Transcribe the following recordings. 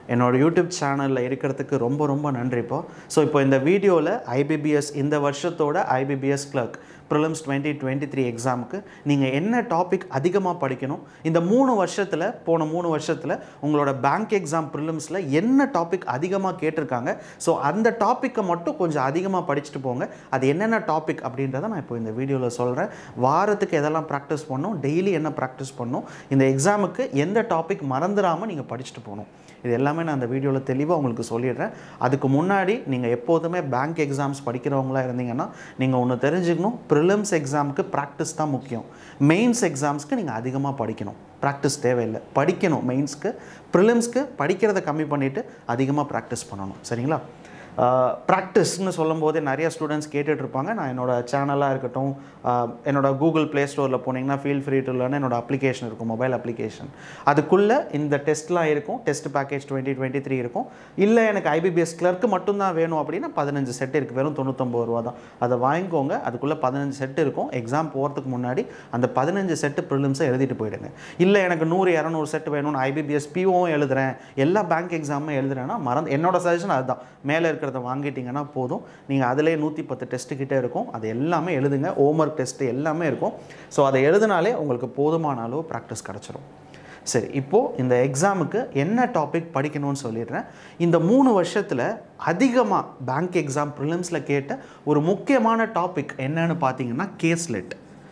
என்னோட யூடியூப் சேனலில் இருக்கிறதுக்கு ரொம்ப ரொம்ப நன்றி இப்போ ஸோ இப்போ இந்த வீடியோவில் ஐபிபிஎஸ் இந்த வருஷத்தோட IBPS clerk prelims twenty twenty three எக்ஸாமுக்கு நீங்கள் என்ன டாபிக் அதிகமாக படிக்கணும் இந்த மூணு வருஷத்தில் போன மூணு வருஷத்தில் உங்களோட பேங்க் எக்ஸாம் ப்ரிலிம்ஸில் என்ன டாபிக் அதிகமாக கேட்டிருக்காங்க ஸோ அந்த டாப்பிக்கை மட்டும் கொஞ்சம் அதிகமாக படிச்சுட்டு போங்க அது என்னென்ன டாபிக் அப்படின்றத நான் இப்போ இந்த வீடியோவில் சொல்கிறேன் வாரத்துக்கு எதெல்லாம் ப்ராக்டிஸ் பண்ணணும் டெய்லி என்ன ப்ராக்டிஸ் பண்ணணும் இந்த எக்ஸாமுக்கு எந்த டாபிக் மறந்துடாமல் நீங்கள் படிச்சுட்டு போகணும் இது எல்லாமே நான் அந்த வீடியோவில் தெளிவாக உங்களுக்கு சொல்லிடுறேன் அதுக்கு முன்னாடி நீங்கள் எப்போதுமே பேங்க் எக்ஸாம்ஸ் படிக்கிறவங்களா இருந்தீங்கன்னா நீங்கள் ஒன்று தெரிஞ்சுக்கணும் ப்ரிலிம்ஸ் எக்ஸாமுக்கு ப்ராக்டிஸ் தான் முக்கியம் மெயின்ஸ் எக்ஸாம்ஸ்க்கு நீங்கள் அதிகமாக படிக்கணும் ப்ராக்டிஸ் தேவையில்லை படிக்கணும் மெயின்ஸ்க்கு ப்ரிலிம்ஸ்க்கு படிக்கிறத கம்மி பண்ணிவிட்டு அதிகமாக ப்ராக்டிஸ் பண்ணணும் சரிங்களா ப்ராக்டிஸ்னு சொல்லும்போது நிறைய ஸ்டூடெண்ட்ஸ் கேட்டுட்ருப்பாங்க நான் என்னோட சேனலாக இருக்கட்டும் ஆஹ் என்னோட கூகுள் ப்ளே ஸ்டோரில் போனீங்கன்னா ஃபீல் ஃப்ரீ டு லேர்ன் என்னோட அப்ளிகேஷன் இருக்கும் மொபைல் அப்ளிகேஷன் அதுக்குள்ளே இந்த டெஸ்ட்லாம் இருக்கும் test package twenty twenty three இருக்கும் இல்லை எனக்கு ஐபிபிஎஸ் கிளர்க்கு மட்டும்தான் வேணும் அப்படின்னா பதினஞ்சு செட் இருக்குது வெறும் தொண்ணூத்தொம்பது ரூபா தான் அதை வாங்கிக்கோங்க அதுக்குள்ளே பதினஞ்சு செட் இருக்கும் எக்ஸாம் போகிறதுக்கு முன்னாடி அந்த பதினஞ்சு செட்டு ப்ரிலிம்ஸை எழுதிட்டு போயிடுங்க இல்லை எனக்கு நூறு இரநூறு செட் வேணும்னு ஐபிபிஎஸ் பிஓவும் எழுதுறேன் எல்லா பேங்க் எக்ஸாமும் எழுதுறேன்னா மறந்து என்னோட சஜஷன் அதுதான் மேலே இருக்கிறத வாங்கிட்டீங்கன்னா போதும் நீங்கள் அதிலே நூற்றி பத்து டெஸ்ட்டு கிட்டே இருக்கும் அது எல்லாமே எழுதுங்க ஹோம்ஒர்க் டெஸ்ட்டு எல்லாமே இருக்கும் ஸோ அதை எழுதினாலே உங்களுக்கு போதுமான அளவு ப்ராக்டிஸ் கிடச்சிரும் சரி இப்போது இந்த எக்ஸாமுக்கு என்ன டாபிக் படிக்கணும்னு சொல்லிடுறேன் இந்த மூணு வருஷத்தில் அதிகமாக பேங்க் எக்ஸாம் ப்ரிலிம்ஸில் கேட்ட ஒரு முக்கியமான டாபிக் என்னன்னு பார்த்தீங்கன்னா கேஸ்லெட்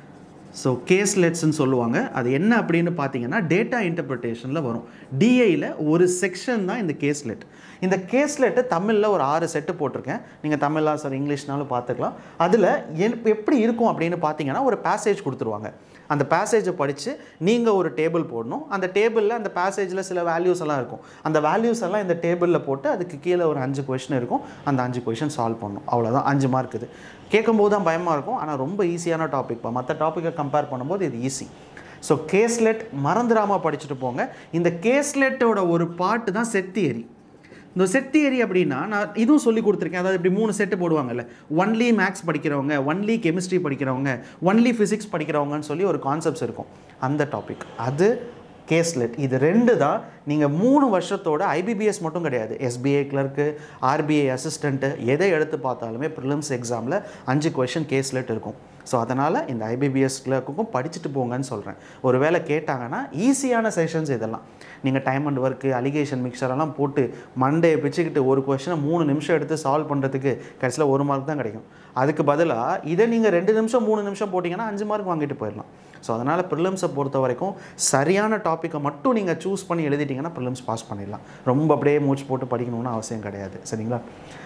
ஸோ கேஸ்லெட்ஸ்ன்னு சொல்லுவாங்க அது என்ன அப்படின்னு பார்த்தீங்கன்னா டேட்டா இன்டர்பிரிட்டேஷனில் வரும் டிஐயில் ஒரு செக்ஷன் தான் இந்த கேஸ்லெட் இந்த கேஸ்லெட்டு தமிழில் ஒரு ஆறு செட்டு போட்டிருக்கேன் நீங்கள் தமிழா சார் இங்கிலீஷ்னாலும் பார்த்துக்கலாம் அதில் என் எப்படி இருக்கும் அப்படின்னு பார்த்தீங்கன்னா ஒரு பேசேஜ் கொடுத்துருவாங்க அந்த பேசேஜை படித்து நீங்கள் ஒரு டேபிள் போடணும் அந்த டேபிளில் அந்த பேசேஜில் சில வேல்யூஸ் எல்லாம் இருக்கும் அந்த வேல்யூஸ் எல்லாம் இந்த டேபிளில் போட்டு அதுக்கு கீழே ஒரு அஞ்சு கொஷின் இருக்கும் அந்த அஞ்சு கொஷின் சால்வ் பண்ணணும் அவ்வளோதான் அஞ்சு மார்க் இது கேட்கும்போது தான் பயமாக இருக்கும் ஆனால் ரொம்ப ஈஸியான டாபிக் மற்ற டாப்பிக்கை கம்பேர் பண்ணும்போது இது ஈஸி ஸோ கேஸ்லெட் மறந்துடாமல் படிச்சுட்டு போங்க இந்த கேஸ்லெட்டோட ஒரு பாட்டு தான் செட் தியரி இந்த செட் தியரி அப்படின்னா நான் இதுவும் சொல்லி கொடுத்துருக்கேன் அதாவது இப்படி மூணு செட்டு போடுவாங்கல்ல ஒன்லி மேக்ஸ் படிக்கிறவங்க ஒன்லி கெமிஸ்ட்ரி படிக்கிறவங்க ஒன்லி ஃபிசிக்ஸ் படிக்கிறவங்கன்னு சொல்லி ஒரு கான்செப்ட்ஸ் இருக்கும் அந்த டாபிக் அது கேஸ்லெட் இது ரெண்டு தான் நீங்கள் மூணு வருஷத்தோட ஐபிபிஎஸ் மட்டும் கிடையாது எஸ்பிஐ கிளர்க்கு ஆர்பிஐ அசிஸ்டண்ட்டு எதை எடுத்து பார்த்தாலுமே ப்ரிலிம்ஸ் எக்ஸாமில் அஞ்சு கொஷின் கேஸ்லெட் இருக்கும் ஸோ அதனால் இந்த ஐபிபிஎஸ் கிளர்க்குக்கும் படிச்சுட்டு போங்கன்னு சொல்கிறேன் ஒரு வேளை கேட்டாங்கன்னா ஈஸியான செஷன்ஸ் இதெல்லாம் நீங்கள் டைம் அண்ட் ஒர்க்கு அலிகேஷன் மிக்சரெல்லாம் போட்டு மண்டையை பிச்சுக்கிட்டு ஒரு கொஷனை மூணு நிமிஷம் எடுத்து சால்வ் பண்ணுறதுக்கு கடைசியில் ஒரு மார்க் தான் கிடைக்கும் அதுக்கு பதிலாக இதை நீங்கள் ரெண்டு நிமிஷம் மூணு நிமிஷம் போட்டிங்கன்னா அஞ்சு மார்க் வாங்கிட்டு போயிடலாம் ஸோ அதனால் ப்ரிலிம்ஸை பொறுத்த வரைக்கும் சரியான டாப்பிக்கை மட்டும் நீங்கள் சூஸ் பண்ணி எழுதிட்டிங்கன்னா ப்ரிலிம்ஸ் பாஸ் பண்ணிடலாம் ரொம்ப அப்படியே மூச்சு போட்டு படிக்கணும்னு அவசியம் கிடையாது சரிங்களா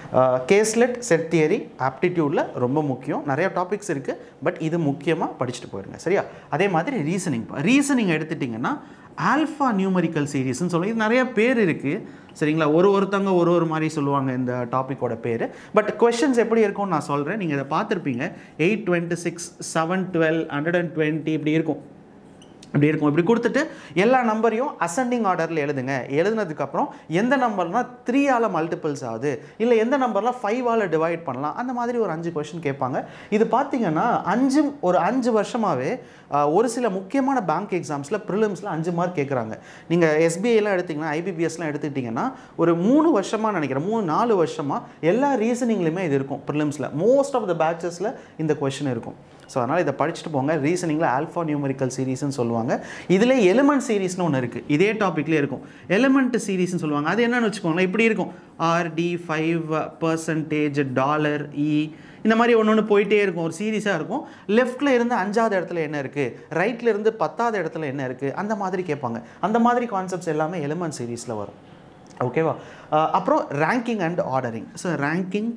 கேஸ்லெட் செட் தியரி ஆப்டிடியூடில் ரொம்ப முக்கியம் நிறைய டாபிக்ஸ் இருக்குது பட் இது முக்கியமாக படிச்சுட்டு போயிடுங்க சரியா அதே மாதிரி ரீசனிங் ரீசனிங் எடுத்துட்டிங்கன்னா ஆல்ஃபா நியூமரிக்கல் சீரீஸ்னு சொல்லி இது நிறைய பேர் இருக்குது சரிங்களா ஒரு ஒருத்தவங்க ஒரு ஒரு மாதிரி சொல்லுவாங்க இந்த டாப்பிக்கோட பேர் பட் கொஷின்ஸ் எப்படி இருக்கும்னு நான் சொல்கிறேன் நீங்கள் இதை பார்த்துருப்பீங்க eight twenty six seven twelve hundred and twenty இப்படி இருக்கும் இப்படி இருக்கும் இப்படி கொடுத்துட்டு எல்லா நம்பரையும் அசெண்டிங் ஆர்டரில் எழுதுங்க எழுதுனதுக்கப்புறம் எந்த நம்பர்னால் த்ரீயால் மல்டிபிள்ஸ் ஆகுது இல்லை எந்த நம்பர்லாம் ஃபைவால் டிவைட் பண்ணலாம் அந்த மாதிரி ஒரு அஞ்சு கொஷின் கேட்பாங்க இது பார்த்தீங்கன்னா அஞ்சு ஒரு அஞ்சு வருஷமாகவே ஒரு சில முக்கியமான பேங்க் எக்ஸாம்ஸில் ப்ரிலிம்ஸில் அஞ்சு மார்க் கேட்குறாங்க நீங்கள் எஸ்பிஐலாம் எடுத்திங்கன்னா ஐபிபிஎஸ்லாம் எடுத்துக்கிட்டிங்கன்னா ஒரு மூணு வருஷமாக நினைக்கிறேன் மூணு நாலு வருஷமாக எல்லா ரீசனிங்லையுமே இது இருக்கும் ப்ரிலிம்ஸில் மோஸ்ட் ஆஃப் த பேட்சஸில் இந்த கொஷின் இருக்கும் ஸோ அதனால் இதை படிச்சுட்டு போங்க ரீசனிங்கில் ஆல்ஃபா நியூமரிக்கல் சீரீஸ்னு சொல்லுவாங்க இதில் எலிமெண்ட் சீரீஸ்னு ஒன்று இருக்குது இதே டாப்பிக்லேயே இருக்கும் எலிமெண்ட் சீரீஸ்னு சொல்லுவாங்க அது என்னன்னு வச்சுக்கோங்களேன் இப்படி இருக்கும் R T five percentage dollar E இந்த மாதிரி ஒன்று ஒன்று போயிட்டே இருக்கும் ஒரு சீரீஸாக இருக்கும் லெஃப்ட்டில் இருந்து அஞ்சாவது இடத்துல என்ன இருக்குது ரைட்டில் இருந்து பத்தாவது இடத்துல என்ன இருக்குது அந்த மாதிரி கேட்பாங்க அந்த மாதிரி கான்செப்ட்ஸ் எல்லாமே எலிமெண்ட் சீரீஸில் வரும் ஓகேவா அப்புறம் ranking and ordering so ranking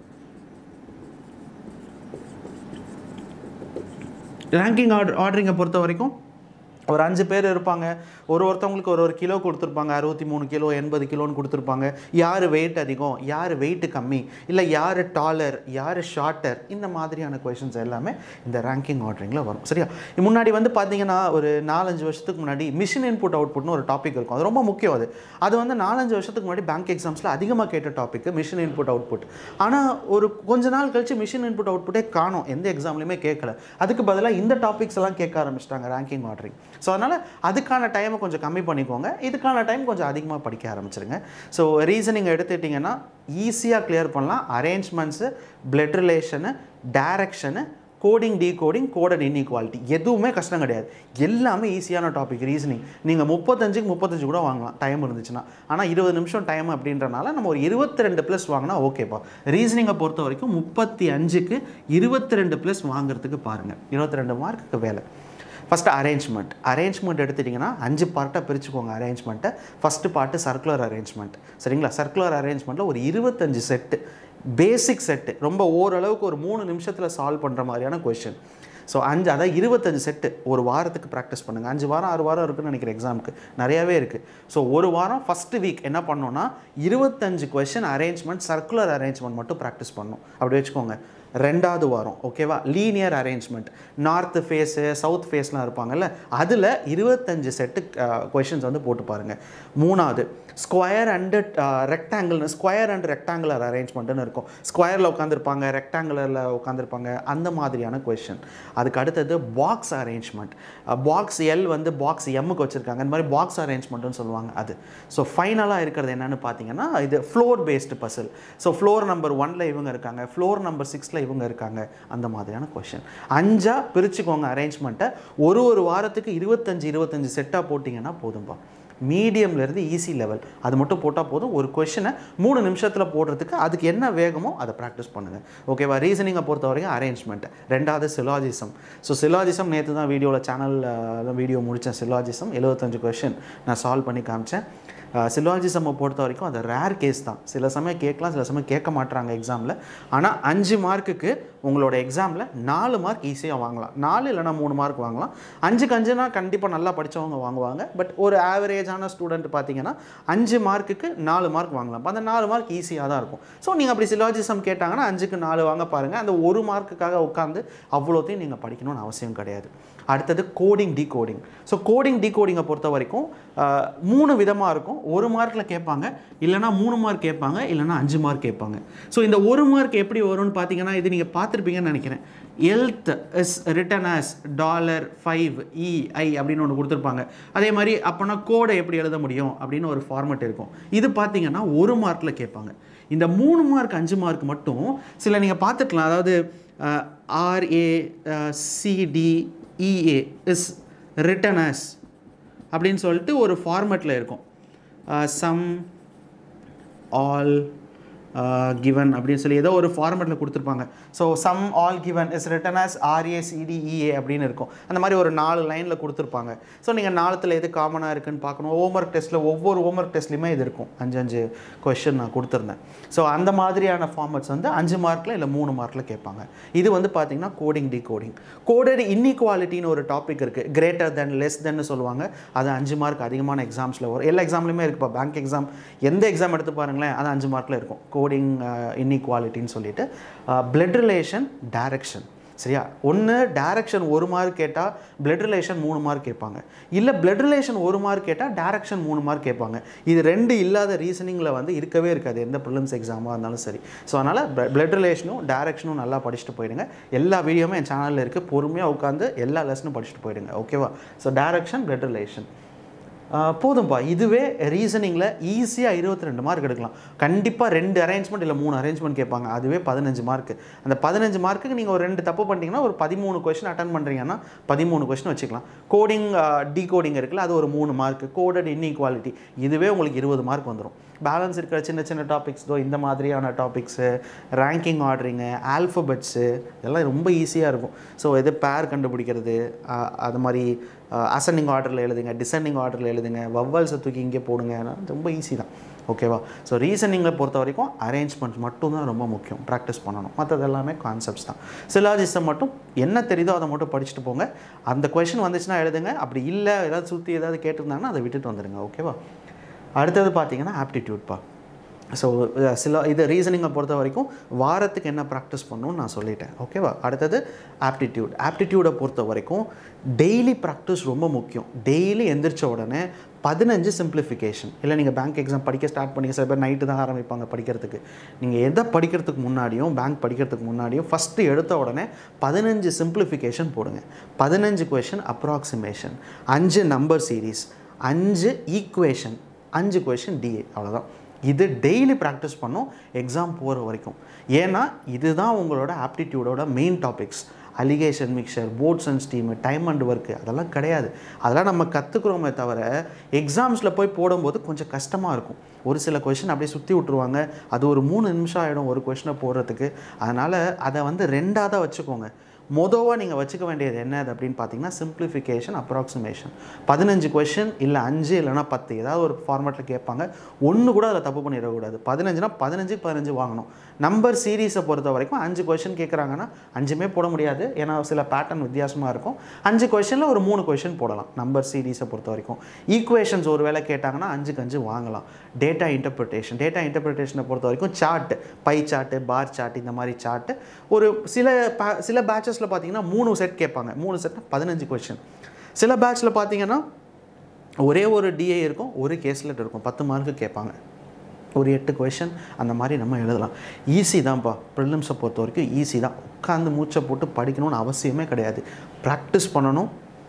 ranking order ஆர்டரிங்கை பொறுத்த வரைக்கும் ஒரு அஞ்சு பேர் இருப்பாங்க ஒரு ஒருத்தவங்களுக்கு ஒரு ஒரு கிலோ கொடுத்துருப்பாங்க அறுபத்தி மூணு கிலோ எண்பது கிலோன்னு கொடுத்துருப்பாங்க யார் வெயிட் அதிகம் யார் வெயிட் கம்மி இல்லை யார் டாலர் யார் ஷார்ட்டர் இந்த மாதிரியான கொஷின்ஸ் எல்லாமே இந்த ரேங்கிங் ஆர்டரிங்கில் வரும் சரியா முன்னாடி வந்து பார்த்தீங்கன்னா ஒரு நாலஞ்சு வருஷத்துக்கு முன்னாடி மிஷின் இன்புட் அவுட்புட்னு ஒரு டாபிக் இருக்கும் அது ரொம்ப முக்கியம் அது அது வந்து நாலஞ்சு வருஷத்துக்கு முன்னாடி பேங்க் எக்ஸாம்ஸில் அதிகமாக கேட்ட டாபிக் மிஷின் இன்புட் அவுட்புட் ஆனால் ஒரு கொஞ்ச நாள் கழிச்சு மிஷின் இன்புட் அவுட்புட்டே காணும் எந்த எக்ஸாம்லையுமே கேட்கல அதுக்கு பதிலாக இந்த டாபிக்ஸ் எல்லாம் கேட்க ஆரம்பிச்சிட்டாங்க ரேங்கிங் ஆர்டரிங் ஸோ அதனால் அதுக்கான டைமை கொஞ்சம் கம்மி பண்ணிக்கோங்க இதுக்கான டைம் கொஞ்சம் அதிகமாக படிக்க ஆரம்பிச்சிருங்க ஸோ ரீசனிங் எடுத்துட்டிங்கன்னா ஈஸியாக கிளியர் பண்ணலாம் arrangements blood relation direction coding decoding coded inequality எதுவுமே கஷ்டம் கிடையாது எல்லாமே ஈஸியான டாபிக் ரீசனிங் நீங்கள் முப்பத்தஞ்சுக்கு முப்பத்தஞ்சு கூட வாங்கலாம் டைம் இருந்துச்சுன்னா ஆனால் இருபது நிமிஷம் டைம் அப்படின்றனால நம்ம ஒரு இருபத்தி ரெண்டு ப்ளஸ் வாங்கினா ஓகேப்பா ரீசனிங்கை பொறுத்த வரைக்கும் முப்பத்தி அஞ்சுக்கு இருபத்தி ரெண்டு ப்ளஸ் வாங்குறதுக்கு பாருங்கள் இருபத்தி ரெண்டு மார்க்குக்கு வேலை ஃபஸ்ட்டு அரேஞ்ச்மெண்ட் அரேஞ்ச்மெண்ட் எடுத்துட்டிங்கன்னா அஞ்சு பார்ட்டாக பிரிச்சுக்கோங்க அரேஞ்ச்மெண்ட்டை ஃபஸ்ட்டு பார்ட்டு சர்க்குலர் அரேஞ்ச்மெண்ட் சரிங்களா சர்க்குலர் அரேஞ்ச்மெண்ட்டில் ஒரு இருபத்தஞ்சு செட்டு பேசிக் செட்டு ரொம்ப ஓரளவுக்கு ஒரு மூணு நிமிஷத்தில் சால்வ் பண்ணுற மாதிரியான கொஷின் ஸோ அஞ்சு அதாவது இருபத்தஞ்சு செட்டு ஒரு வாரத்துக்கு ப்ராக்டிஸ் பண்ணுங்கள் அஞ்சு வாரம் ஆறு வாரம் இருக்குன்னு நினைக்கிறேன் எக்ஸாமுக்கு நிறையாவே இருக்குது ஸோ ஒரு வாரம் ஃபஸ்ட்டு வீக் என்ன பண்ணோன்னா இருபத்தஞ்சு கொஷின் அரேஞ்ச்மெண்ட் சர்க்குலர் அரேஞ்ச்மெண்ட் மட்டும் ப்ராக்டிஸ் பண்ணணும் அப்படி வச்சுக்கோங்க ரெண்டாவது வாரம் ஓகேவா linear arrangement north face south ஃபேஸ்லாம் இருப்பாங்கல்ல அதில் இருபத்தஞ்சு செட்டு கொஷின்ஸ் வந்து போட்டு பாருங்கள் மூணாவது ஸ்கொயர் அண்டு ரெக்டாங்கிள்னு ஸ்கொயர் அண்ட் ரெக்டாங்குலர் அரேஞ்ச்மெண்ட்டுன்னு இருக்கும் ஸ்கொயரில் உட்காந்துருப்பாங்க ரெக்டாங்குலரில் உட்காந்துருப்பாங்க அந்த மாதிரியான கொஷின் அதுக்கு அடுத்தது பாக்ஸ் அரேஞ்ச்மெண்ட் பாக்ஸ் எல் வந்து பாக்ஸ் எம்முக்கு வச்சுருக்காங்க இந்த மாதிரி பாக்ஸ் அரேஞ்ச்மெண்ட்டுன்னு சொல்லுவாங்க அது ஸோ ஃபைனலாக இருக்கிறது என்னென்னு பார்த்தீங்கன்னா இது floor based puzzle so floor number ஒனில் இவங்க இருக்காங்க ஃப்ளோர் நம்பர் சிக்ஸில் இவங்க இருக்காங்க அந்த மாதிரியான கொஷின் அஞ்சா பிரிச்சுக்கோங்க அரேஞ்ச்மெண்ட்டை ஒரு ஒரு வாரத்துக்கு இருபத்தஞ்சு இருபத்தஞ்சு செட்டாக போட்டிங்கன்னா போதும்பா மீடியம்லேருந்து ஈஸி லெவல் அது மட்டும் போட்டால் போதும் ஒரு கொஷினை மூணு நிமிஷத்தில் போடுறதுக்கு அதுக்கு என்ன வேகமோ அதை ப்ராக்டிஸ் பண்ணுங்கள் ஓகேவா ரீசனிங்கை பொறுத்த வரைக்கும் அரேஞ்ச்மெண்ட் ரெண்டாவது சிலாஜிசம் ஸோ சிலாஜிசம் நேற்று தான் வீடியோவில் சேனலில் வீடியோ முடித்தேன் சிலாஜிசம் எழுபத்தஞ்சு கொஷின் நான் சால்வ் பண்ணி காமிச்சேன் சிலாஜிசம்மை பொறுத்த வரைக்கும் அது ரேர் கேஸ் தான் சில சமயம் கேட்கலாம் சில சமயம் கேட்க மாட்டாங்க எக்ஸாமில் ஆனால் அஞ்சு மார்க்குக்கு உங்களோட எக்ஸாமில் நாலு மார்க் ஈஸியாக வாங்கலாம் நாலு இல்லைனா மூணு மார்க் வாங்கலாம் அஞ்சுக்கு அஞ்சுனா கண்டிப்பாக நல்லா படித்தவங்க வாங்குவாங்க பட் ஒரு ஆவரேஜான ஸ்டூடெண்ட் பார்த்தீங்கன்னா அஞ்சு மார்க்குக்கு நாலு மார்க் வாங்கலாம் அப்ப அந்த நாலு மார்க் ஈஸியாக தான் இருக்கும் ஸோ நீங்கள் அப்படி சிலாஜிசம் கேட்டாங்கன்னா அஞ்சுக்கு நாலு வாங்க பாருங்கள் அந்த ஒரு மார்க்குக்காக உட்காந்து அவ்வளோத்தையும் நீங்கள் படிக்கணும்னு அவசியம் கிடையாது அடுத்தது கோடிங் டிகோடிங் ஸோ கோடிங் டிகோடிங்கை பொறுத்த வரைக்கும் ஆஹ், மூணு விதமாக இருக்கும் ஒரு மார்க்கில் கேட்பாங்க இல்லைனா மூணு மார்க் கேட்பாங்க இல்லைனா அஞ்சு மார்க் கேட்பாங்க ஸோ இந்த ஒரு மார்க் எப்படி வரும்னு பார்த்தீங்கன்னா இது நீங்கள் பார்த்துருப்பீங்கன்னு நினைக்கிறேன் health is written as dollar five E I அப்படின்னு ஒன்று கொடுத்துருப்பாங்க அதே மாதிரி அப்போனா கோடை எப்படி எழுத முடியும் அப்படின்னு ஒரு ஃபார்மேட் இருக்கும் இது பார்த்தீங்கன்னா ஒரு மார்க்கில் கேட்பாங்க இந்த மூணு மார்க் அஞ்சு மார்க் மட்டும் சில நீங்கள் பார்த்துக்கலாம் அதாவது R A C D E A is written as அப்படின்னு சொல்லிட்டு ஒரு ஃபார்மேட்டில் இருக்கும் சம் ஆல் கிவன் அப்படின்னு சொல்லி ஏதோ ஒரு ஃபார்மேட்டில் கொடுத்துருப்பாங்க so some all given is written as R A C D E A அப்படின்னு இருக்கும் அந்த மாதிரி ஒரு நாலு லைனில் கொடுத்துருப்பாங்க ஸோ நீங்கள் நாலுத்தில் எது காமனாக இருக்குன்னு பார்க்கணும் ஹோம்ஒர்க் டெஸ்ட்டில் ஒவ்வொரு ஹோம்ஒர்க் டெஸ்ட்லையுமே இது இருக்கும் அஞ்சு அஞ்சு கொஷின் நான் கொடுத்துருந்தேன் ஸோ அந்த மாதிரியான ஃபார்மேட்ஸ் வந்து அஞ்சு மார்க்கில் இல்லை மூணு மார்க்கில் கேட்பாங்க இது வந்து பார்த்தீங்கன்னா கோடிங் டி கோடிங் கோடட் இன்இக்வாலிட்டின்னு ஒரு டாபிக் இருக்குது கிரேட்டர் தென் லெஸ் தென்னு சொல்லுவாங்க அது அஞ்சு மார்க் அதிகமான எக்ஸாம்ஸில் வரும் எல்லா எக்ஸாம்லையுமே இருக்குப்பா பேங்க் எக்ஸாம் எந்த எக்ஸாம் எடுத்து பாருங்களேன் அது அஞ்சு மார்க்கில் இருக்கும் கோடிங் இன்இக்வாலிட்டின்னு சொல்லிட்டு பிளட் ரிலேஷன் டைரக்ஷன் சரியா ஒன்று டைரக்ஷன் ஒரு மார்க் கேட்டால் பிளட் ரிலேஷன் மூணு மார்க் கேட்பாங்க இல்லை பிளட் ரிலேஷன் ஒரு மார்க் கேட்டால் டைரக்ஷன் மூணு மார்க் கேட்பாங்க இது ரெண்டு இல்லாத ரீசனிங்கில் வந்து இருக்கவே இருக்காது எந்த ப்ரிலிம்ஸ் எக்ஸாமாக இருந்தாலும் சரி ஸோ அதனால் பிளட் ரிலேஷனும் டைரக்ஷனும் நல்லா படிச்சுட்டு போயிடுங்க எல்லா வீடியோமே என் சேனலில் இருக்குது பொறுமையாக உட்காந்து எல்லா லெசனும் படிச்சுட்டு போயிடுங்க ஓகேவா ஸோ டைரக்ஷன் பிளட் ரிலேஷன் ஆஹ் போதும்பா இதுவே ரீசனிங்கில் ஈஸியாக இருபத்தி ரெண்டு மார்க் எடுக்கலாம் கண்டிப்பாக ரெண்டு அரேஞ்ச்மெண்ட் இல்லை மூணு அரேஞ்ச்மெண்ட் கேட்பாங்க அதுவே பதினஞ்சு மார்க் அந்த பதினஞ்சு மார்க்குக்கு நீங்கள் ஒரு ரெண்டு தப்பு பண்ணிட்டீங்கன்னா ஒரு பதிமூணு கொஸ்டின் அட்டன் பண்ணுறீங்கன்னா பதிமூணு கொஸ்டின் வச்சுக்கலாம் கோடிங் கோடிங் இருக்குல்ல அது ஒரு மூணு மார்க் கோடட் இன்இக்வாலிட்டி இதுவே உங்களுக்கு இருபது மார்க் வந்துடும் பேலன்ஸ் இருக்கிற சின்ன சின்ன டாபிக்ஸ் தோ இந்த மாதிரியான டாபிக்ஸு ரேங்கிங் ஆர்டரிங்கு ஆல்ஃபபெட்ஸு இதெல்லாம் ரொம்ப ஈஸியாக இருக்கும் ஸோ எது பேர் கண்டுபிடிக்கிறது ஆஹ் அது மாதிரி அசெண்டிங் ஆர்டரில் எழுதுங்க டிசெண்டிங் ஆர்டரில் எழுதுங்க வவ்வல்ஸை தூக்கி இங்கே போடுங்க அதெல்லாம் ரொம்ப ஈஸி தான் ஓகேவா ஸோ ரீசனிங்கில் பொறுத்த வரைக்கும் அரேஞ்ச்மெண்ட் மட்டும்தான் ரொம்ப முக்கியம் ப்ராக்டிஸ் பண்ணணும் மற்றது எல்லாமே கான்செப்ட்ஸ் தான் சிலாஜிஸை மட்டும் என்ன தெரியுதோ அதை மட்டும் படிச்சுட்டு போங்க அந்த கொஷின் வந்துச்சுன்னா எழுதுங்க அப்படி இல்லை ஏதாவது சுற்றி ஏதாவது கேட்டிருந்தாங்கன்னா அதை விட்டுட்டு வந்துடுங்க ஓகேவா அடுத்தது பார்த்தீங்கன்னா ஆப்டிடியூட்ப்பா ஸோ சில இது ரீசனிங்கை பொறுத்த வரைக்கும் வாரத்துக்கு என்ன ப்ராக்டிஸ் பண்ணணும்னு நான் சொல்லிட்டேன் ஓகேவா அடுத்தது ஆப்டிடியூட் ஆப்டிடியூடை பொறுத்த வரைக்கும் டெய்லி ப்ராக்டிஸ் ரொம்ப முக்கியம் டெய்லி எந்திரிச்ச உடனே பதினஞ்சு சிம்பிளிஃபிகேஷன் இல்லை நீங்கள் பேங்க் எக்ஸாம் படிக்க ஸ்டார்ட் பண்ணி சில பேர் நைட்டு தான் ஆரம்பிப்பாங்க படிக்கிறதுக்கு நீங்கள் எதை படிக்கிறதுக்கு முன்னாடியும் பேங்க் படிக்கிறதுக்கு முன்னாடியும் ஃபஸ்ட்டு எடுத்த உடனே பதினஞ்சு சிம்பிளிஃபிகேஷன் போடுங்க பதினஞ்சு கொஷின் அப்ராக்சிமேஷன் அஞ்சு நம்பர் சீரீஸ் அஞ்சு ஈக்குவேஷன் அஞ்சு கொஷின் டிஏ அவ்வளோதான் இது டெய்லி ப்ராக்டிஸ் பண்ணும் எக்ஸாம் போகிற வரைக்கும் ஏன்னா இதுதான் உங்களோட ஆப்டிடியூடோட main topics alligation mixture boats and stream time and work அதெல்லாம் கிடையாது அதெல்லாம் நம்ம கற்றுக்குறோமே தவிர எக்ஸாம்ஸில் போய் போடும்போது கொஞ்சம் கஷ்டமாக இருக்கும் ஒரு சில கொஷின் அப்படியே சுற்றி விட்ருவாங்க அது ஒரு மூணு நிமிஷம் ஆகிடும் ஒரு கொஷினை போடுறதுக்கு அதனால் அதை வந்து ரெண்டாக தான் வச்சுக்கோங்க மொதவாக நீங்கள் வச்சுக்க வேண்டியது என்னது அப்படின்னு பார்த்தீங்கன்னா சிம்பிளிஃபிகேஷன் அப்ராக்சிமேஷன் பதினஞ்சு கொஷின் இல்லை அஞ்சு இல்லைனா பத்து ஏதாவது ஒரு ஃபார்மேட்டில் கேட்பாங்க ஒன்று கூட அதில் தப்பு பண்ணிடக்கூடாது பதினஞ்சுனா பதினஞ்சு பதினஞ்சு வாங்கணும் நம்பர் சீரீஸை பொறுத்த வரைக்கும் அஞ்சு கொஷின் கேட்குறாங்கன்னா அஞ்சுமே போட முடியாது ஏன்னா சில பேட்டர்ன் வித்தியாசமாக இருக்கும் அஞ்சு கொஷினில் ஒரு மூணு கொஷின் போடலாம் நம்பர் சீரீஸை பொறுத்த வரைக்கும் ஈக்குவேஷன்ஸ் ஒரு வேளை கேட்டாங்கன்னா அஞ்சுக்கு அஞ்சு வாங்கலாம் டேட்டா இன்டர்பிரிட்டேஷன் டேட்டா இன்டர்பிரிட்டேஷனை பொறுத்த வரைக்கும் chart pie chart bar chart இந்த மாதிரி சார்ட்டு ஒரு சில பா- சில பேட்சஸில் பார்த்தீங்கன்னா மூணு செட் கேட்பாங்க மூணு செட்னா பதினஞ்சு கொஷின் சில பேட்ச்சில் பார்த்தீங்கன்னா ஒரே ஒரு டிஏ இருக்கும் ஒரு கேஸ்லெட் இருக்கும் பத்து மார்க்கு கேட்பாங்க ஒரு எட்டு கொஷின் அந்த மாதிரி நம்ம எழுதலாம் ஈஸி தான்ப்பா ப்ரிலிம்ஸை பொறுத்த வரைக்கும் ஈஸி தான் உட்காந்து மூச்சை போட்டு படிக்கணும்னு அவசியமே கிடையாது ப்ராக்டிஸ் பண்ணணும்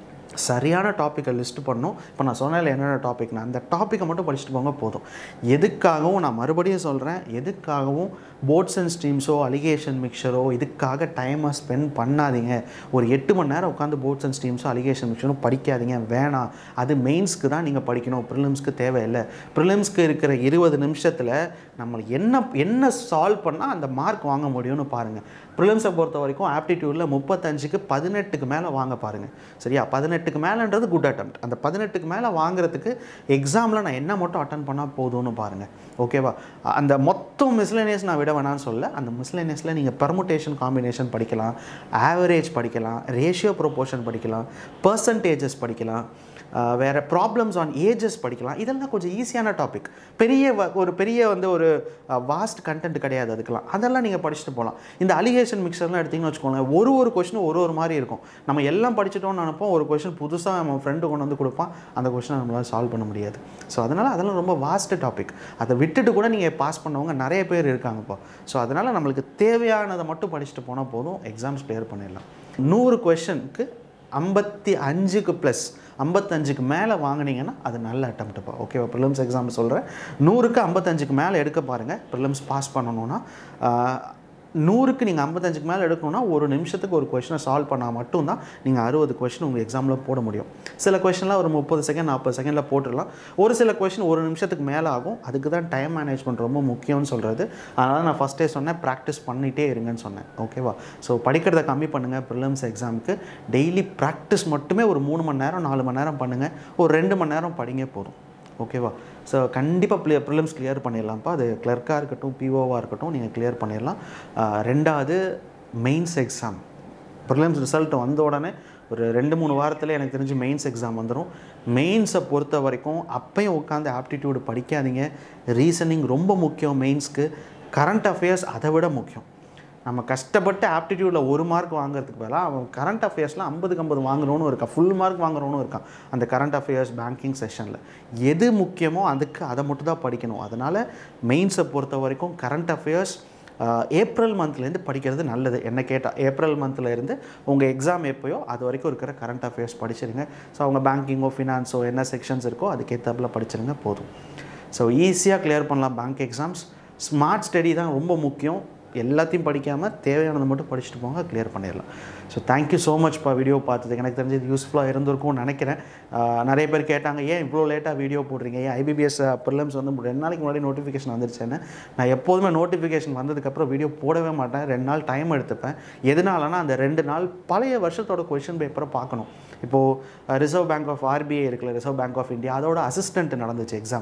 சரியான டாப்பிக்கை லிஸ்ட் பண்ணணும் இப்போ நான் சொன்னேன்ல என்னென்ன டாபிக்னா அந்த டாப்பிக்கை மட்டும் படிச்சுட்டு போங்க போதும் எதுக்காகவும் நான் மறுபடியும் சொல்கிறேன் எதுக்காகவும் போர்ட்ஸ் அண்ட் ஸ்ட்ரீம்ஸோ அலிகேஷன் மிக்சரோ இதுக்காக டைமை ஸ்பெண்ட் பண்ணாதீங்க ஒரு எட்டு மணி நேரம் உட்காந்து போர்ட்ஸ் அண்ட் ஸ்ட்ரீம்ஸோ அலிகேஷன் மிக்சரும் படிக்காதீங்க வேணாம் அது மெயின்ஸ்க்கு தான் நீங்கள் படிக்கணும் ப்ரிலிம்ஸ்க்கு தேவையில்லை ப்ரிலிம்ஸ்க்கு இருக்கிற இருபது நிமிஷத்தில் நம்ம என்ன என்ன சால்வ் பண்ணால் அந்த மார்க் வாங்க முடியும்னு பாருங்கள் ப்ரிலிம்ஸை பொறுத்த வரைக்கும் ஆப்டிடியூடில் முப்பத்தஞ்சுக்கு பதினெட்டுக்கு மேலே வாங்க பாருங்கள் சரியா பதினெட்டுக்கு மேலேன்றது குட் attempt அந்த பதினெட்டுக்கு மேலே வாங்குறதுக்கு எக்ஸாமில் நான் என்ன மட்டும் அட்டன் பண்ணால் போதும்னு பாருங்கள் ஓகேவா அந்த மொத்தம் மிஸ்லேனியஸ் நான் விட வேணாம்னு சொல்ல அந்த மிஸ்லேனியஸில் நீங்கள் பெர்முட்டேஷன் காம்பினேஷன் படிக்கலாம் ஆவரேஜ் படிக்கலாம் ரேஷியோ ப்ரொபோர்ஷன் படிக்கலாம் பர்சன்டேஜஸ் படிக்கலாம் ஆஹ் வேற ப்ராப்ளம்ஸ் ஆன் ஏஜஸ் படிக்கலாம் இதெல்லாம் கொஞ்சம் ஈஸியான டாபிக் பெரிய வ- ஒரு பெரிய வந்து ஒரு வாஸ்ட் கண்டென்ட் கிடையாது அதுக்கெல்லாம் அதெல்லாம் நீங்கள் படிச்சுட்டு போகலாம் இந்த அலிகேஷன் மிக்சர்லாம் எடுத்தீங்கன்னு வச்சுக்கோங்களேன் ஒரு ஒரு கொஷினும் ஒரு ஒரு மாதிரி இருக்கும் நம்ம எல்லாம் படிச்சிட்டோம்னு நினைப்போம் ஒரு கொஷின் புதுசாக நம்ம ஃப்ரெண்டு கொண்டு வந்து கொடுப்பான் அந்த கொஷினை நம்மளால் சால்வ் பண்ண முடியாது ஸோ அதனால் அதெல்லாம் ரொம்ப வாஸ்ட் டாபிக் அதை விட்டுட்டு கூட நீங்கள் பாஸ் பண்ணவங்க நிறைய பேர் இருக்காங்கப்பா ஸோ அதனால் நம்மளுக்கு தேவையானதை மட்டும் படிச்சுட்டு போனால் போதும் எக்ஸாம்ஸ் கிளியர் பண்ணிடலாம் நூறு கொஷனுக்கு ஐம்பத்தி அஞ்சுக்கு ப்ளஸ் ஐம்பத்தஞ்சுக்கு மேலே வாங்குனீங்கன்னா அது நல்ல அட்டம்ப்ட்டுப்பா ஓகேவா ப்ரிலிம்ஸ் எக்ஸாம் சொல்கிறேன் நூறுக்கு ஐம்பத்தஞ்சுக்கு மேலே எடுக்க பாருங்கள் ப்ரிலிம்ஸ் பாஸ் பண்ணணும்னா ஆஹ், நூறுக்கு நீங்கள் ஐம்பத்தஞ்சுக்கு மேலே எடுக்கணும்னா ஒரு நிமிஷத்துக்கு ஒரு கொஷினை சால்வ் பண்ணால் மட்டும்தான் நீங்கள் அறுபது கொஷின் உங்கள் எக்ஸாமில் போட முடியும் சில கொஷின்லாம் ஒரு முப்பது செகண்ட் நாற்பது செகண்டில் போட்டுடலாம் ஒரு சில கொஷின் ஒரு நிமிஷத்துக்கு மேலே ஆகும் அதுக்கு தான் டைம் மேனேஜ்மெண்ட் ரொம்ப முக்கியம்னு சொல்கிறது அதனால் நான் ஃபஸ்ட்டே சொன்னேன் ப்ராக்டிஸ் பண்ணிகிட்டே இருங்கன்னு சொன்னேன் ஓகேவா ஸோ படிக்கிறத கம்மி பண்ணுங்கள் ப்ரிலிம்ஸ் எக்ஸாமுக்கு டெய்லி ப்ராக்டிஸ் மட்டுமே ஒரு மூணு மணி நேரம் நாலு மணி நேரம் பண்ணுங்கள் ஒரு ரெண்டு மணி நேரம் படிங்க போதும் ஓகேவா ஸோ கண்டிப்பாக ப்ளே ப்ரிலிம்ஸ் கிளியர் பண்ணிடலாம்ப்பா அது கிளர்க்காக இருக்கட்டும் பிஓவாக இருக்கட்டும் நீங்கள் கிளியர் பண்ணிடலாம் ஆஹ் ரெண்டாவது மெயின்ஸ் எக்ஸாம் ப்ரிலிம்ஸ் ரிசல்ட் வந்த உடனே ஒரு ரெண்டு மூணு வாரத்தில் எனக்கு தெரிஞ்சு மெயின்ஸ் எக்ஸாம் வந்துடும் மெயின்ஸை பொறுத்த வரைக்கும் அப்பயும் உட்காந்து ஆப்டிடியூடு படிக்காதீங்க ரீசனிங் ரொம்ப முக்கியம் மெயின்ஸ்க்கு கரண்ட் அஃபேர்ஸ் அதை விட முக்கியம் நம்ம கஷ்டப்பட்டு ஆப்டிடியூடில் ஒரு மார்க் வாங்குறதுக்கு பதிலாக அவன் கரண்ட் அஃபேர்ஸில் ஐம்பதுக்கு ஐம்பது வாங்குறவனும் இருக்கான் ஃபுல் மார்க் வாங்குறவனும் இருக்கான் அந்த கரண்ட் அஃபேர்ஸ் பேங்கிங் செஷனில் எது முக்கியமோ அதுக்கு அதை மட்டும் தான் படிக்கணும் அதனால் மெயின்ஸை பொறுத்த வரைக்கும் கரண்ட் அஃபேர்ஸ் ஏப்ரல் மந்த்லேருந்து படிக்கிறது நல்லது என்ன கேட்டால் ஏப்ரல் மந்த்தில் இருந்து உங்கள் எக்ஸாம் எப்போயோ அது வரைக்கும் இருக்கிற கரண்ட் அஃபேர்ஸ் படிச்சிருங்க ஸோ அவங்க பேங்கிங்கோ ஃபினான்ஸோ என்ன செக்ஷன்ஸ் இருக்கோ அதுக்கேற்றாப்புல படிச்சிருங்க போதும் ஸோ ஈஸியாக கிளியர் பண்ணலாம் பேங்க் எக்ஸாம்ஸ் ஸ்மார்ட் ஸ்டடி தான் ரொம்ப முக்கியம் எல்லாத்தையும் படிக்காமல் தேவையானதை மட்டும் படிச்சுட்டு போங்க கிளியர் பண்ணிடலாம் ஸோ தேங்க்யூ ஸோ மச்ப்பா வீடியோ பார்த்ததுக்கு எனக்கு தெரிஞ்சது யூஸ்ஃபுல்லாக இருந்திருக்கும்னு நினைக்கிறேன் ஆஹ் நிறைய பேர் கேட்டாங்க ஏன் இவ்வளோ லேட்டாக வீடியோ போடுறீங்க ஏன் ஐபிபிஎஸ் ப்ரிலிம்ஸ் வந்து ரெண்டு நாளைக்கு முன்னாடி நோட்டிஃபிகேஷன் வந்துருச்சேன்னு நான் எப்போதுமே நோட்டிஃபிகேஷன் வந்ததுக்கப்புறம் வீடியோ போடவே மாட்டேன் ரெண்டு நாள் டைம் எடுத்துப்பேன் எதனாலனா அந்த ரெண்டு நாள் பழைய வருஷத்தோட கொஷின் பேப்பரை பார்க்கணும் இப்போது ரிசர்வ் பேங்க் ஆஃப் ஆர்பிஐ இருக்குல்ல ரிசர்வ் பேங்க் ஆஃப் இந்தியா அதோட அசிஸ்டன்ட் நடந்துச்சு எக்ஸாம்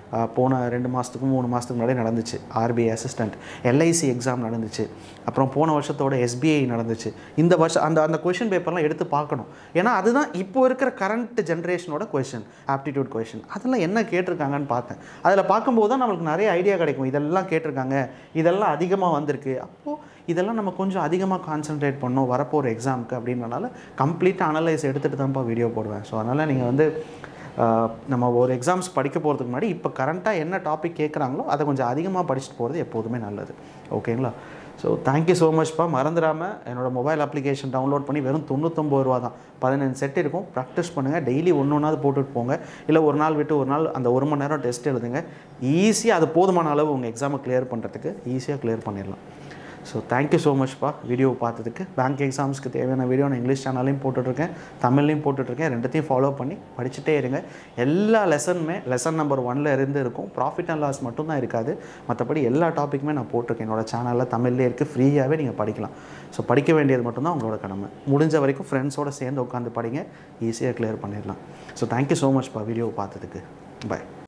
ஆஹ் போன ரெண்டு மாதத்துக்கும் மூணு மாதத்துக்கு முன்னாடி நடந்துச்சு ஆர்பிஐ அசிஸ்டன்ட் எல்ஐசி எக்ஸாம் நடந்துச்சு அப்புறம் போன வருஷத்தோட எஸ்பிஐ நடந்துச்சு இந்த வருஷம் அந்த அந்த கொஷின் பேப்பர்லாம் எடுத்து பார்க்கணும் ஏன்னா அதுதான் இப்போ இருக்கிற கரண்ட் ஜென்ரேஷனோட கொஷின் ஆப்டிடியூட் கொஷின் அதெல்லாம் என்ன கேட்டிருக்காங்கன்னு பார்த்தேன் அதில் பார்க்கும்போது தான் நம்மளுக்கு நிறைய ஐடியா கிடைக்கும் இதெல்லாம் கேட்டிருக்காங்க இதெல்லாம் அதிகமாக வந்திருக்கு அப்போது இதெல்லாம் நம்ம கொஞ்சம் அதிகமாக கான்சென்ட்ரேட் பண்ணோம் வரப்போகிற எக்ஸாமுக்கு அப்படின்றனால கம்ப்ளீட்டாக அனலைஸ் எடுத்துகிட்டு தான்ப்பா வீடியோ போடுவேன் ஸோ அதனால் நீங்கள் வந்து ஆஹ், நம்ம ஒரு எக்ஸாம்ஸ் படிக்க போகிறதுக்கு முன்னாடி இப்போ கரண்ட்டாக என்ன டாபிக் கேட்குறாங்களோ அதை கொஞ்சம் அதிகமாக படிச்சுட்டு போகிறது எப்போதுமே நல்லது ஓகேங்களா ஸோ தேங்க்யூ ஸோ மச்ப்பா மறந்துடாமல் என்னோட மொபைல் அப்ளிகேஷன் டவுன்லோட் பண்ணி வெறும் தொண்ணூத்தொம்பது ரூபா தான் பதினஞ்சு செட் இருக்கும் ப்ராக்டிஸ் பண்ணுங்கள் டெய்லி ஒன்று ஒன்றாவது போட்டுட்டு போங்க இல்லை ஒரு நாள் விட்டு ஒரு நாள் அந்த ஒரு மணி நேரம் டெஸ்ட் எழுதுங்க ஈஸியாக அது போதுமான அளவு உங்கள் எக்ஸாமை கிளியர் பண்ணுறதுக்கு ஈஸியாக கிளியர் பண்ணிடலாம் ஸோ தேங்க்யூ ஸோ மச்ப்பா வீடியோ பார்த்ததுக்கு பேங்க் எக்ஸாம்ஸ்க்கு தேவையான வீடியோ நான் இங்கிலீஷ் சேனல்லையும் போட்டுட்ருக்கேன் தமிழ்லையும் போட்டுட்ருக்கேன் ரெண்டுத்தையும் ஃபாலோ பண்ணி படிச்சுட்டே இருங்க எல்லா லெசனுமே லெசன் நம்பர் ஒன்ல இருந்து இருக்கும் ப்ராஃபிட் அண்ட் லாஸ் மட்டும்தான் இருக்காது மற்றபடி எல்லா டாப்பிக்குமே நான் போட்டிருக்கேன் என்னோட சேனலில் தமிழ்லேயே இருக்குது ஃப்ரீயாகவே நீங்கள் படிக்கலாம் ஸோ படிக்க வேண்டியது மட்டும்தான் உங்களோட கடமை முடிஞ்ச வரைக்கும் ஃப்ரெண்ட்ஸோட சேர்ந்து உட்காந்து படிங்க ஈஸியாக கிளியர் பண்ணிடலாம் ஸோ தேங்க்யூ ஸோ மச்ப்பா வீடியோ பார்த்ததுக்கு பை